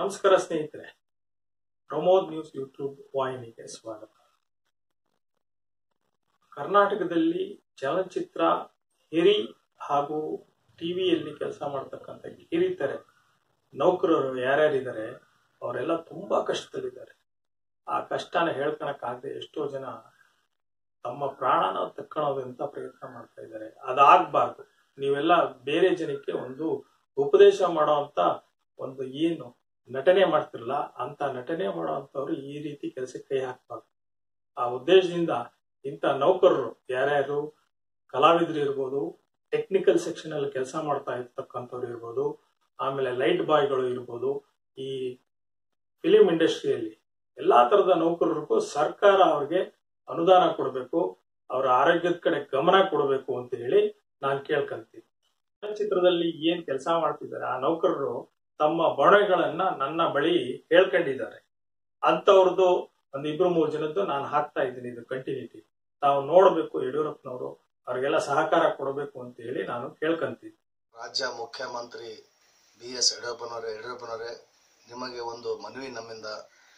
ನಮಸ್ಕಾರ ಸ್ನೇಹಿತರೆ Pramod news YouTube ವಾಹಿನಿಗೆ ಸ್ವಾಗತ ಕರ್ನಾಟಕದಲ್ಲಿ ಚಲನಚಿತ್ರ ಹಿರಿ ಹಾಗೂ ಟಿವಿಯಲ್ಲಿ ಕೆಲಸ ಮಾಡ್ತಕ್ಕಂಥ ಕಿರಿತೆರೆ ನೌಕರರು ಯಾರ್ಯಾರಿದ್ದಾರೆ ಅವರೆಲ್ಲ ತುಂಬಾ ಕಷ್ಟದಲ್ಲಿದ್ದಾರೆ ಆ ಕಷ್ಟನ ಹೇಳ್ಕೊಳಕ್ಕಾಗದೆ ಎಷ್ಟೋ ಜನ ತಮ್ಮ ಪ್ರಾಣನ ತಕ್ಕೊಳ್ಳೋದಂತ ಪ್ರಯತ್ನ ಮಾಡ್ತಾ ಇದ್ದಾರೆ ಅದಾಗಬಾರ್ದು ನೀವೆಲ್ಲ ಬೇರೆ ಜನಕ್ಕೆ ಒಂದು ಉಪದೇಶ ಮಾಡೋಂತ ಒಂದು ಏನು ನಟನೆ ಮಾಡ್ತಿರಲ್ಲ ಅಂತ ನಟನೆ ಮಾಡೋಂಥವ್ರು ಈ ರೀತಿ ಕೆಲಸಕ್ಕೆ ಕೈ ಹಾಕ್ಬಾರ್ದು ಆ ಉದ್ದೇಶದಿಂದ ಇಂಥ ನೌಕರರು ಯಾರ್ಯಾರು ಕಲಾವಿದರು ಇರ್ಬೋದು ಟೆಕ್ನಿಕಲ್ ಸೆಕ್ಷನ್ ಅಲ್ಲಿ ಕೆಲಸ ಮಾಡ್ತಾ ಇರ್ತಕ್ಕಂಥವ್ರು ಇರ್ಬೋದು ಆಮೇಲೆ ಲೈಟ್ ಬಾಯ್ಗಳು ಇರ್ಬೋದು ಈ ಫಿಲಿಂ ಇಂಡಸ್ಟ್ರಿಯಲ್ಲಿ ಎಲ್ಲಾ ತರದ ನೌಕರರಿಗೂ ಸರ್ಕಾರ ಅವ್ರಿಗೆ ಅನುದಾನ ಕೊಡಬೇಕು ಅವರ ಆರೋಗ್ಯದ ಕಡೆ ಗಮನ ಕೊಡಬೇಕು ಅಂತ ಹೇಳಿ ನಾನು ಕೇಳ್ಕೊಂತೀನಿ ಚಲನಚಿತ್ರದಲ್ಲಿ ಏನ್ ಕೆಲಸ ಮಾಡ್ತಿದ್ದಾರೆ ಆ ನೌಕರರು ತಮ್ಮ ಬಣಗಳನ್ನ ನನ್ನ ಬಳಿ ಹೇಳ್ಕೊಂಡಿದ್ದಾರೆ ಅಂತವ್ರದ್ದು ಒಂದ್ ಇಬ್ರು ಮೂರು ಜನದ್ದು ನಾನು ಹಾಕ್ತಾ ಇದ್ದೀನಿ ಇದು ಕಂಟಿನ್ಯೂಟಿ ತಾವು ನೋಡಬೇಕು ಯಡಿಯೂರಪ್ಪನವರು ಅವ್ರಿಗೆಲ್ಲ ಸಹಕಾರ ಕೊಡಬೇಕು ಅಂತ ಹೇಳಿ ನಾನು ಕೇಳ್ಕೊಂತೀನಿ ರಾಜ್ಯ ಮುಖ್ಯಮಂತ್ರಿ ಬಿ ಎಸ್ ಯಡಿಯೂರಪ್ಪನವರೇ ಯಡಿಯೂರಪ್ಪನವರೇ ನಿಮಗೆ ಒಂದು ಮನವಿ ನಮ್ಮಿಂದ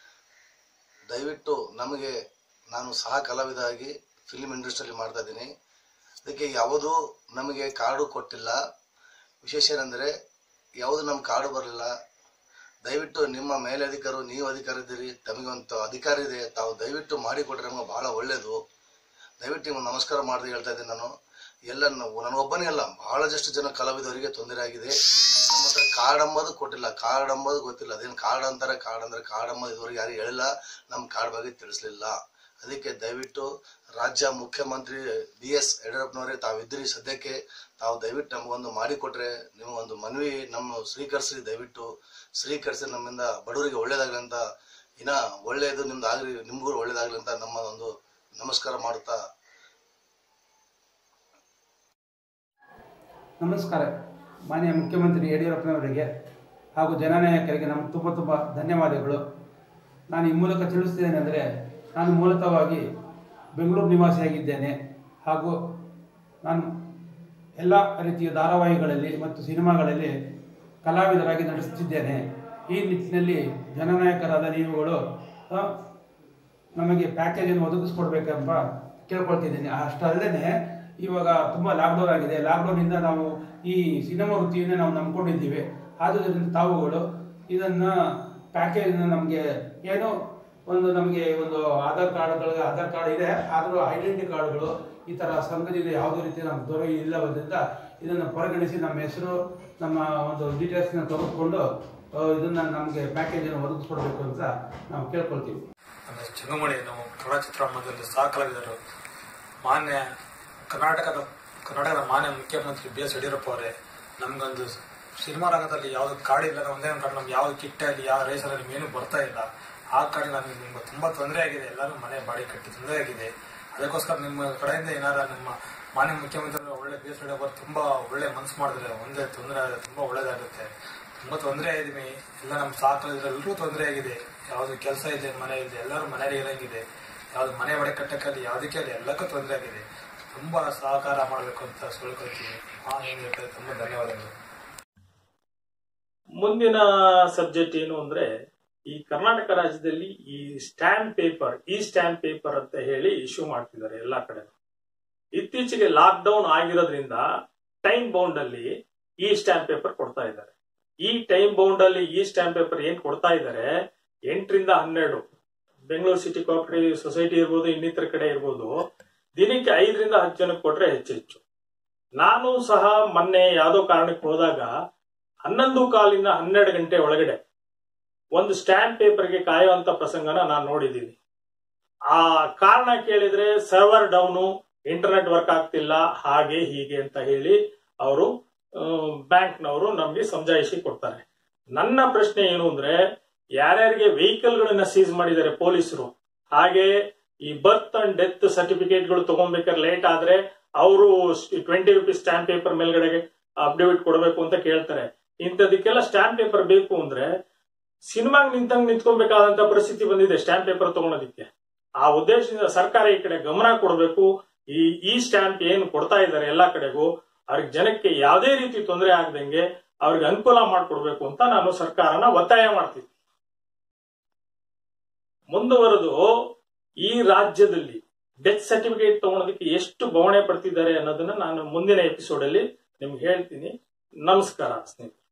ದಯವಿಟ್ಟು ನಮಗೆ ನಾನು ಸಹ ಕಲಾವಿದ ಆಗಿ ಫಿಲ್ಮ್ ಇಂಡಸ್ಟ್ರಿಯಲ್ಲಿ ಮಾಡ್ತಾ ಇದ್ದೀನಿ ಅದಕ್ಕೆ ಯಾವುದೂ ನಮಗೆ ಕಾರ್ಡು ಕೊಟ್ಟಿಲ್ಲ ವಿಶೇಷ ಏನಂದರೆ ಯಾವುದು ನಮ್ಮ ಕಾರ್ಡು ಬರಲಿಲ್ಲ ದಯವಿಟ್ಟು ನಿಮ್ಮ ಮೇಲಧಿಕಾರು ನೀವು ಅಧಿಕಾರ ಇದ್ದೀರಿ ತಮಗೆ ಒಂದು ಅಧಿಕಾರ ಇದೆ ತಾವು ದಯವಿಟ್ಟು ಮಾಡಿಕೊಟ್ರೆ ನಮಗೆ ಬಹಳ ಒಳ್ಳೆಯದು ದಯವಿಟ್ಟು ನಿಮ್ಗೆ ನಮಸ್ಕಾರ ಮಾಡಿದೆ ಹೇಳ್ತಾ ಇದ್ದೀನಿ ನಾನು ಎಲ್ಲ ನಾವು ನನಗೊಬ್ಬನೇ ಅಲ್ಲ ಬಹಳಷ್ಟು ಜನ ಕಲಾವಿದವರಿಗೆ ತೊಂದರೆ ಆಗಿದೆ ನಮ್ಮ ಹತ್ರ ಕಾರ್ಡ್ ಅಂಬೋದು ಕೊಟ್ಟಿಲ್ಲ ಕಾರ್ಡ್ ಅಂಬೋದು ಗೊತ್ತಿಲ್ಲ ಅದೇನು ಕಾರ್ಡ್ ಅಂತಾರೆ ಕಾರ್ಡ್ ಅಂದ್ರೆ ಕಾರ್ಡ್ ಅಂಬೋದು ಇದುವರೆಗೆ ಯಾರು ಹೇಳಿಲ್ಲ ನಮ್ಮ ಕಾರ್ಡ್ ಬಗ್ಗೆ ತಿಳಿಸ್ಲಿಲ್ಲ ಅದಕ್ಕೆ ದಯವಿಟ್ಟು ರಾಜ್ಯ ಮುಖ್ಯಮಂತ್ರಿ ಬಿ ಎಸ್ ಯಡಿಯೂರಪ್ಪನವರೇ ತಾವಿದ್ರಿ ಸದ್ಯಕ್ಕೆ ತಾವು ದಯವಿಟ್ಟು ನಮಗೊಂದು ಮಾಡಿಕೊಟ್ರೆ ನಿಮಗೊಂದು ಮನವಿ ನಮ್ಮ ಸ್ವೀಕರಿಸಿ ದಯವಿಟ್ಟು ಸ್ವೀಕರಿಸಿ ನಮ್ಮಿಂದ ಬಡವರಿಗೆ ಒಳ್ಳೇದಾಗಲಿ ಅಂತ ಇನ್ನ ಒಳ್ಳೆಯದು ನಿಮ್ದು ಆಗ್ಲಿ ನಿಮ್ಗೂ ಒಳ್ಳೇದಾಗ್ಲಿ ಅಂತ ನಮ್ಮ ಒಂದು ನಮಸ್ಕಾರ ಮಾಡುತ್ತಾ ನಮಸ್ಕಾರ ಮಾನ್ಯ ಮುಖ್ಯಮಂತ್ರಿ ಯಡಿಯೂರಪ್ಪನವರಿಗೆ ಹಾಗೂ ಜನನಾಯಕರಿಗೆ ನಮ್ಮ ತುಂಬ ತುಂಬ ಧನ್ಯವಾದಗಳು ನಾನು ಈ ಮೂಲಕ ತಿಳಿಸುತ್ತೇನೆಂದರೆ ನಾನು ಮೂಲತಃವಾಗಿ ಬೆಂಗಳೂರು ನಿವಾಸಿಯಾಗಿದ್ದೇನೆ ಹಾಗೂ ನಾನು ಎಲ್ಲ ರೀತಿಯ ಧಾರಾವಾಹಿಗಳಲ್ಲಿ ಮತ್ತು ಸಿನಿಮಾಗಳಲ್ಲಿ ಕಲಾವಿದರಾಗಿ ನಡೆಸುತ್ತಿದ್ದೇನೆ ಈ ನಿಟ್ಟಿನಲ್ಲಿ ಜನನಾಯಕರಾದ ನೀವುಗಳು ಆ, ನಮಗೆ ಪ್ಯಾಕೇಜನ್ನು ಒದಗಿಸ್ಕೊಡ್ಬೇಕೆಂಬ ಕೇಳ್ಕೊಳ್ತಿದ್ದೀನಿ ಅಷ್ಟಲ್ಲದೆ ಇವಾಗ ತುಂಬ ಲಾಕ್ಡೌನ್ ಆಗಿದೆ ಲಾಕ್ಡೌನಿಂದ ನಾವು ಈ ಸಿನಿಮಾ ವೃತ್ತಿಯನ್ನೇ ನಾವು ನಂಬ್ಕೊಂಡಿದ್ದೀವಿ ಆದುದರಿಂದ ತಾವುಗಳು ಇದನ್ನು ಪ್ಯಾಕೇಜನ್ನು ನಮಗೆ ಏನೋ ಒಂದು ನಮಗೆ ಒಂದು ಆಧಾರ್ ಕಾರ್ಡ್ಗಳಿಗೆ ಆಧಾರ್ ಕಾರ್ಡ್ ಇದೆ ಆದರೂ ಐಡೆಂಟಿ ಕಾರ್ಡ್ಗಳು ಈ ಥರ ಸಂಘದಿಂದ ಯಾವುದೇ ರೀತಿ ನಮ್ಗೆ ದೊರೆ ಇಲ್ಲವಾದ್ರಿಂದ ಇದನ್ನು ಪರಿಗಣಿಸಿ ನಮ್ಮ ಹೆಸರು ನಮ್ಮ ಒಂದು ಡೀಟೇಲ್ಸ್ನ ತೆಗೆದುಕೊಂಡು ಇದನ್ನು ನಮಗೆ ಪ್ಯಾಕೇಜನ್ನು ಒದಗಿಸ್ಕೊಡ್ಬೇಕು ಅಂತ ನಾವು ಕೇಳ್ಕೊಳ್ತೀವಿ ಅಂದರೆ ಚೆಂಗುಮಣಿ ನಾವು ಕನ್ನಡ ಚಿತ್ರರಂಗದಲ್ಲಿ ಸಹ ಕಲಾವಿದರು ಮಾನ್ಯ ಕರ್ನಾಟಕದ ಕರ್ನಾಟಕದ ಮಾನ್ಯ ಮುಖ್ಯಮಂತ್ರಿ ಬಿ ಎಸ್ ಯಡಿಯೂರಪ್ಪ ಅವರೇ ನಮ್ಗೊಂದು ಸಿನಿಮಾ ರಂಗದಲ್ಲಿ ಯಾವ್ದು ಕಾರ್ಡ್ ಇಲ್ಲ ನಾವು ಒಂದೇ ಒಂದು ಕಾರ್ಡ್ ನಮ್ಗೆ ಯಾವ ಕಿಟ್ ಆಗಲಿ ಯಾವ ರೇಸಲ್ಲಿ ನಿಮ್ಗೇನು ಬರ್ತಾ ಇಲ್ಲ ಆ ಕಾರ್ಡ್ ನಮಗೆ ನಿಮ್ಗೆ ತುಂಬಾ ತೊಂದರೆ ಆಗಿದೆ ಎಲ್ಲರೂ ಮನೆ ಬಾಡಿ ಕಟ್ಟಿ ತೊಂದರೆ ಆಗಿದೆ ಅದಕ್ಕೋಸ್ಕರ ನಿಮ್ಮ ಕಡೆಯಿಂದ ಏನಾರ ನಿಮ್ಮ ಮಾನ್ಯ ಮುಖ್ಯಮಂತ್ರಿ ಒಳ್ಳೆ ಬಿ ಎಸ್ ಯಡಿಯೂರಪ್ಪ ಅವರು ತುಂಬಾ ಒಳ್ಳೆ ಮನಸ್ಸು ಮಾಡಿದ್ರೆ ಒಂದೇ ತೊಂದರೆ ಆದ್ರೆ ತುಂಬಾ ಒಳ್ಳೇದಾಗುತ್ತೆ ತುಂಬಾ ತೊಂದರೆ ಆಗಿದೆ ಎಲ್ಲ ನಮ್ಮ ಸಾಕಲಿದ್ರೆ ಎಲ್ಲರೂ ತೊಂದರೆ ಆಗಿದೆ ಯಾವ್ದು ಕೆಲಸ ಇದೆ ಮನೆ ಇದೆ ಎಲ್ಲರೂ ಮನೇಲಿ ಇರಂಗಿದೆ ಯಾವ್ದು ಮನೆ ಒಡೆ ಕಟ್ಟಕ್ಕಾಗಲಿ ಯಾವುದಕ್ಕೆ ಆಗಲಿ ಎಲ್ಲಕ್ಕೂ ತೊಂದರೆ ಆಗಿದೆ ತುಂಬಾ ಸಹಕಾರ ಮಾಡಬೇಕು ಅಂತ ಹೇಳ್ಕೊಳ್ತೀನಿ ಹಾ ಏನ್ ಹೇಳ್ತಾರೆ ತುಂಬಾ ಧನ್ಯವಾದಗಳು ಮುಂದಿನ ಸಬ್ಜೆಕ್ಟ್ ಏನು ಅಂದ್ರೆ ಈ ಕರ್ನಾಟಕ ರಾಜ್ಯದಲ್ಲಿ ಈ ಸ್ಟ್ಯಾಂಪ್ ಪೇಪರ್ ಈ ಸ್ಟ್ಯಾಂಪ್ ಪೇಪರ್ ಅಂತ ಹೇಳಿ ಇಶ್ಯೂ ಮಾಡ್ತಿದ್ದಾರೆ ಎಲ್ಲಾ ಕಡೆ ಇತ್ತೀಚೆಗೆ ಲಾಕ್ ಡೌನ್ ಆಗಿರೋದ್ರಿಂದ ಟೈಮ್ ಬೌಂಡ್ ಅಲ್ಲಿ ಈ ಸ್ಟ್ಯಾಂಪ್ ಪೇಪರ್ ಕೊಡ್ತಾ ಇದ್ದಾರೆ ಈ ಟೈಮ್ ಬೌಂಡ್ ಅಲ್ಲಿ ಈ ಸ್ಟ್ಯಾಂಪ್ ಪೇಪರ್ ಏನ್ ಕೊಡ್ತಾ ಇದ್ದಾರೆ ಎಂಟರಿಂದ ಹನ್ನೆರಡು ಬೆಂಗಳೂರು ಸಿಟಿ ಕೋಆಪರೇಟಿವ್ ಸೊಸೈಟಿ ಇರ್ಬೋದು ಇನ್ನಿತರ ಕಡೆ ಇರ್ಬೋದು ದಿನಕ್ಕೆ ಐದರಿಂದ ಹತ್ತು ಜನಕ್ಕೆ ಕೊಟ್ರೆ ಹೆಚ್ಚು ಹೆಚ್ಚು ನಾನು ಸಹ ಮೊನ್ನೆ ಯಾವ್ದೋ ಕಾರಣಕ್ಕೆ ಹೋದಾಗ ಹನ್ನೊಂದು ಕಾಲಿಂದ ಹನ್ನೆರಡು ಗಂಟೆ ಒಳಗಡೆ ಒಂದು ಸ್ಟ್ಯಾಂಪ್ ಪೇಪರ್ಗೆ ಕಾಯುವಂತ ಪ್ರಸಂಗನ ನಾನು ನೋಡಿದ್ದೀನಿ ಆ ಕಾರಣ ಕೇಳಿದ್ರೆ ಸರ್ವರ್ ಡೌನು ಇಂಟರ್ನೆಟ್ ವರ್ಕ್ ಆಗ್ತಿಲ್ಲ ಹಾಗೆ ಹೀಗೆ ಅಂತ ಹೇಳಿ ಅವರು ಬ್ಯಾಂಕ್ನವರು ನಮಗೆ ಸಮಜಾಯಿಷಿ ಕೊಡ್ತಾರೆ ನನ್ನ ಪ್ರಶ್ನೆ ಏನು ಅಂದ್ರೆ ಯಾರ್ಯಾರಿಗೆ ವೆಹಿಕಲ್ ಗಳನ್ನ ಸೀಸ್ ಮಾಡಿದ್ದಾರೆ ಪೊಲೀಸರು ಹಾಗೆ ಈ ಬರ್ತ್ ಅಂಡ್ ಡೆತ್ ಸರ್ಟಿಫಿಕೇಟ್ಗಳು ತಗೊಬೇಕಾದ್ರೆ ಲೇಟ್ ಆದ್ರೆ ಅವರು ಟ್ವೆಂಟಿ ರುಪೀಸ್ ಸ್ಟ್ಯಾಂಪ್ ಪೇಪರ್ ಮೇಲ್ಗಡೆಗೆ ಅಪ್ಡೇಟ್ ಕೊಡಬೇಕು ಅಂತ ಕೇಳ್ತಾರೆ ಇಂಥದಕ್ಕೆಲ್ಲ ಸ್ಟ್ಯಾಂಪ್ ಪೇಪರ್ ಬೇಕು ಅಂದ್ರೆ ಸಿನಿಮಾಗ್ ನಿಂತಂಗ್ ನಿಂತ್ಕೊಬೇಕಾದಂತ ಪರಿಸ್ಥಿತಿ ಬಂದಿದೆ ಸ್ಟ್ಯಾಂಪ್ ಪೇಪರ್ ತಗೊಳೋದಿಕ್ಕೆ ಆ ಉದ್ದೇಶದಿಂದ ಸರ್ಕಾರ ಈ ಕಡೆ ಗಮನ ಕೊಡಬೇಕು ಈ ಈ ಸ್ಟ್ಯಾಂಪ್ ಏನು ಕೊಡ್ತಾ ಇದ್ದಾರೆ ಎಲ್ಲಾ ಕಡೆಗೂ ಅವ್ರಿಗೆ ಜನಕ್ಕೆ ಯಾವುದೇ ರೀತಿ ತೊಂದರೆ ಆಗದಂಗೆ ಅವ್ರಿಗೆ ಅನುಕೂಲ ಮಾಡ್ಕೊಡ್ಬೇಕು ಅಂತ ನಾನು ಸರ್ಕಾರನ ಒತ್ತಾಯ ಮಾಡ್ತೀನಿ ಮುಂದುವರೆದು ಈ ರಾಜ್ಯದಲ್ಲಿ ಡೆತ್ ಸರ್ಟಿಫಿಕೇಟ್ ತಗೊಳೋದಕ್ಕೆ ಎಷ್ಟು ಬವಣೆ ಪಡ್ತಿದ್ದಾರೆ ಅನ್ನೋದನ್ನ ನಾನು ಮುಂದಿನ ಎಪಿಸೋಡ್ ಅಲ್ಲಿ ನಿಮ್ಗೆ ಹೇಳ್ತೀನಿ ನಮಸ್ಕಾರ ಸ್ನೇಹಿತರೆ